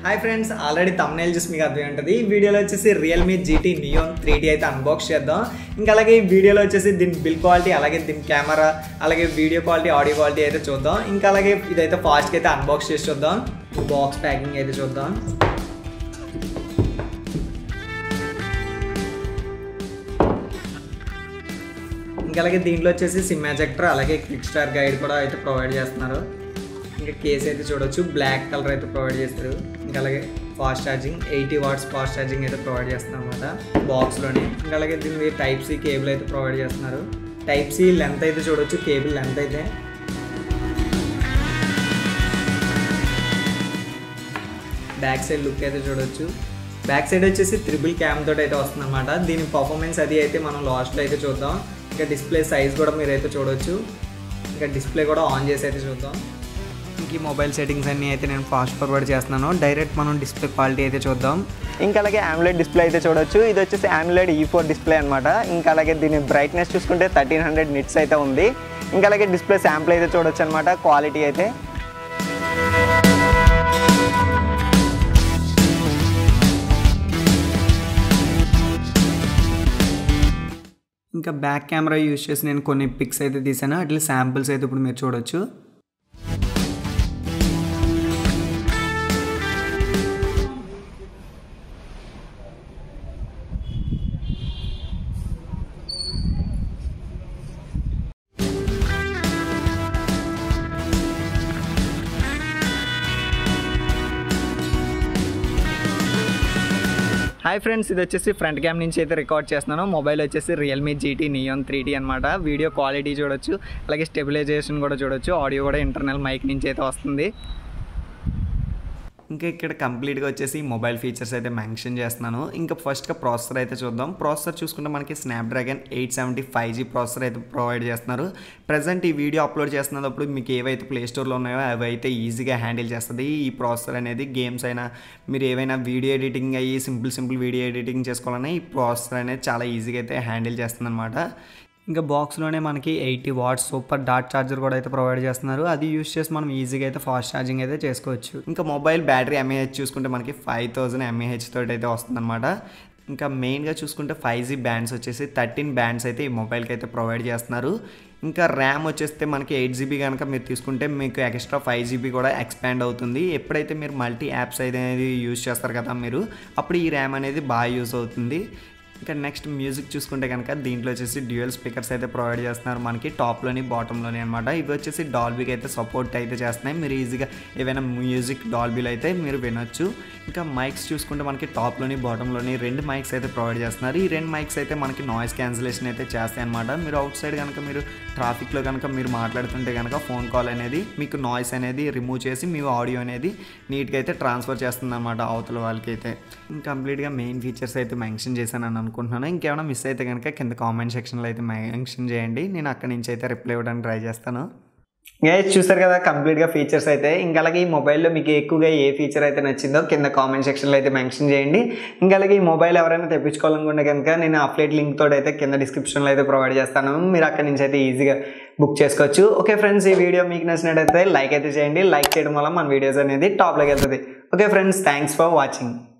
hi friends already thumbnail చూసి మీకు అర్థమై ఉంటుంది ఈ వీడియోలో వచ్చేసి Realme GT Neo three T అయితే అన్బాక్స్ చేద్దాం ఇంకా అలాగే ఈ వీడియోలో వచ్చేసి దీని బిల్ క్వాలిటీ అలాగే దీని కెమెరా అలాగే వీడియో క్వాలిటీ ఆడియో క్వాలిటీ అయితే చూద్దాం ఇంకా అలాగే ఇదైతే ఫాస్ట్గా అయితే అన్బాక్స్ చేసి చూద్దాం బాక్స్ ప్యాకింగ్ అయితే చూద్దాం ఇంకా అలాగే దీంట్లో వచ్చేసి సిమ్ ఎజెక్టర్ అలాగే క్విక్ స్టార్ గైడ్ కూడా అయితే ప్రొవైడ్ చేస్తున్నారు ఇంకా కేస్ అయితే చూడొచ్చు బ్లాక్ కలర్ అయితే ప్రొవైడ్ చేస్తారు ఇంకా అలాగే fast charging eighty watts fast charging అయితే ప్రొవైడ్ చేస్తున్నారు అనమాట బాక్స్లోనే ఇంకా అలాగే దీనికి టైప్ సి కేబుల్ అయితే ప్రొవైడ్ చేస్తున్నారు టైప్ సి లెంత్ అయితే చూడొచ్చు కేబుల్ లెంత్ అయితే బ్యాక్ సైడ్ లుక్ అయితే చూడొచ్చు బ్యాక్ సైడ్ వచ్చేసి త్రిబుల్ క్యామ్ తోటి అయితే వస్తుంది అనమాట దీని పర్ఫార్మెన్స్ అది అయితే మనం లాస్ట్లో అయితే చూద్దాం ఇంకా డిస్ప్లే సైజ్ కూడా మీరు అయితే చూడొచ్చు ఇంకా డిస్ప్లే కూడా ఆన్ చేసి అయితే చూద్దాం ఇంక ఈ మొబైల్ సెట్టింగ్స్ అన్నీ అయితే నేను ఫాస్ట్ ఫార్వర్డ్ చేస్తున్నాను డైరెక్ట్ మనం డిస్ప్లే క్వాలిటీ అయితే చూద్దాం ఇంకా అలాగే ఆమ్లెట్ డిస్ప్లే అయితే చూడొచ్చు ఇది వచ్చేసి ఆమ్లెట్ ఈ ఫోర్ డిస్ప్లే అనమాట ఇంకా అలాగే దీని బ్రైట్నెస్ చూసుకుంటే థర్టీన్ హండ్రెడ్ నిట్స్ అయితే ఉంది ఇంకా అలాగే డిస్ప్లే శాంపుల్ అయితే చూడొచ్చు అనమాట క్వాలిటీ అయితే ఇంకా బ్యాక్ కెమెరా యూస్ చేసి నేను కొన్ని పిక్స్ అయితే తీసాను అట్లా శాంపిల్స్ అయితే ఇప్పుడు మీరు చూడొచ్చు హాయ్ ఫ్రెండ్స్ ఇది వచ్చేసి ఫ్రంట్ క్యామ్ నుంచి అయితే రికార్డ్ చేస్తున్నాను మొబైల్ వచ్చేసి Realme GT Neo three T అనమాట వీడియో క్వాలిటీ చూడొచ్చు అలాగే స్టెబిలైజేషన్ కూడా చూడొచ్చు ఆడియో కూడా ఇంటర్నల్ మైక్ నుంచి అయితే వస్తుంది ఇంకా ఇక్కడ కంప్లీట్గా వచ్చేసి మొబైల్ ఫీచర్స్ అయితే మెన్షన్ చేస్తున్నాను ఇంకా ఫస్ట్గా ప్రాసెసర్ అయితే చూద్దాం ప్రాసెసర్ చూసుకుంటే మనకి Snapdragon eight seventy five G processor అయితే ప్రొవైడ్ చేస్తున్నారు ప్రజెంట్ ఈ వీడియో అప్లోడ్ చేస్తున్నప్పుడు మీకు ఏవైతే ప్లే స్టోర్లో ఉన్నాయో అవి అయితే ఈజీగా హ్యాండిల్ చేస్తుంది ఈ ప్రాసెసర్ అనేది గేమ్స్ అయినా మీరు ఏవైనా వీడియో ఎడిటింగ్ అయ్యి సింపుల్ సింపుల్ వీడియో ఎడిటింగ్ చేసుకోవాలన్నా ఈ ప్రాసెసర్ అనేది చాలా ఈజీగా అయితే హ్యాండిల్ చేస్తుంది అనమాట ఇంకా బాక్స్లోనే మనకి ఎయిటీ వాట్స్ సూపర్ డాట్ ఛార్జర్ కూడా అయితే ప్రొవైడ్ చేస్తున్నారు అది యూస్ చేసి మనం ఈజీగా అయితే ఫాస్ట్ ఛార్జింగ్ అయితే చేసుకోవచ్చు ఇంకా మొబైల్ బ్యాటరీ ఎంఏహెచ్ చూసుకుంటే మనకి ఫైవ్ థౌజండ్ ఎంఏహెచ్ తోటి అయితే వస్తుందన్నమాట ఇంకా మెయిన్గా చూసుకుంటే ఫైవ్ జీ బ్యాండ్స్ వచ్చేసి థర్టీన్ బ్యాండ్స్ అయితే ఈ మొబైల్కి అయితే ప్రొవైడ్ చేస్తున్నారు ఇంకా ర్యామ్ వచ్చేస్తే మనకి ఎయిట్ జీబీ కనుక మీరు తీసుకుంటే మీకు ఎక్స్ట్రా ఫైవ్ జీబీ కూడా ఎక్స్పాండ్ అవుతుంది ఎప్పుడైతే మీరు మల్టీ యాప్స్ అనేది యూజ్ చేస్తారు కదా మీరు అప్పుడు ఈ ర్యామ్ అనేది బాగా యూజ్ అవుతుంది ఇంకా నెక్స్ట్ మ్యూజిక్ చూసుకుంటే కనుక దీంట్లో వచ్చేసి డ్యూయల్ స్పీకర్స్ అయితే ప్రొవైడ్ చేస్తున్నారు మనకి టాప్లోని బాటంలోని అనమాట ఇవి వచ్చేసి డాల్బీకి అయితే సపోర్ట్ అయితే చేస్తున్నాయి మీరు ఈజీగా ఏవైనా మ్యూజిక్ డాల్బీలో అయితే మీరు వినొచ్చు ఇంకా మైక్స్ చూసుకుంటే మనకి టాప్లోని బాటంలోని రెండు మైక్స్ అయితే ప్రొవైడ్ చేస్తున్నారు ఈ రెండు మైక్స్ అయితే మనకి నాయిస్ క్యాన్సిలేషన్ అయితే చేస్తాయి అనమాట మీరు అవుట్ సైడ్ కనుక మీరు ట్రాఫిక్లో కనుక మీరు మాట్లాడుతుంటే కనుక ఫోన్ కాల్ అనేది మీకు నాయిస్ అనేది రిమూవ్ చేసి మీ ఆడియో అనేది నీట్గా అయితే ట్రాన్స్ఫర్ చేస్తుంది అనమాట అవతల వాళ్ళకి అయితే కంప్లీట్గా మెయిన్ ఫీచర్స్ అయితే మెన్షన్ చేశాను అనుకుంటున్నాను ఇంకేమైనా మిస్ అయితే కనుక కింద కామెంట్ సెక్షన్లో అయితే మెన్షన్ చేయండి నేను అక్కడి నుంచి అయితే రిప్లై ఇవ్వడానికి ట్రై చేస్తాను గైస్ చూసారు కదా కంప్లీట్గా ఫీచర్స్ అయితే ఇంకా అలాగే ఈ మొబైల్లో మీకు ఎక్కువగా ఏ ఫీచర్ అయితే నచ్చిందో కింద కామెంట్ సెక్షన్లో అయితే మెన్షన్ చేయండి ఇంకా అలాగే ఈ మొబైల్ ఎవరైనా తెప్పించుకోవాలనుకుంటే కనుక నేను అప్లైట్ లింక్ తోటి అయితే కింద డిస్క్రిప్షన్లో అయితే ప్రొవైడ్ చేస్తాను మీరు అక్కడి నుంచి అయితే ఈజీగా బుక్ చేసుకోవచ్చు ఓకే ఫ్రెండ్స్ ఈ వీడియో మీకు నచ్చినట్టయితే లైక్ అయితే చేయండి లైక్ చేయడం వల్ల మన వీడియోస్ అనేది టాప్లోకి వెళ్తుంది okay friends thanks for watching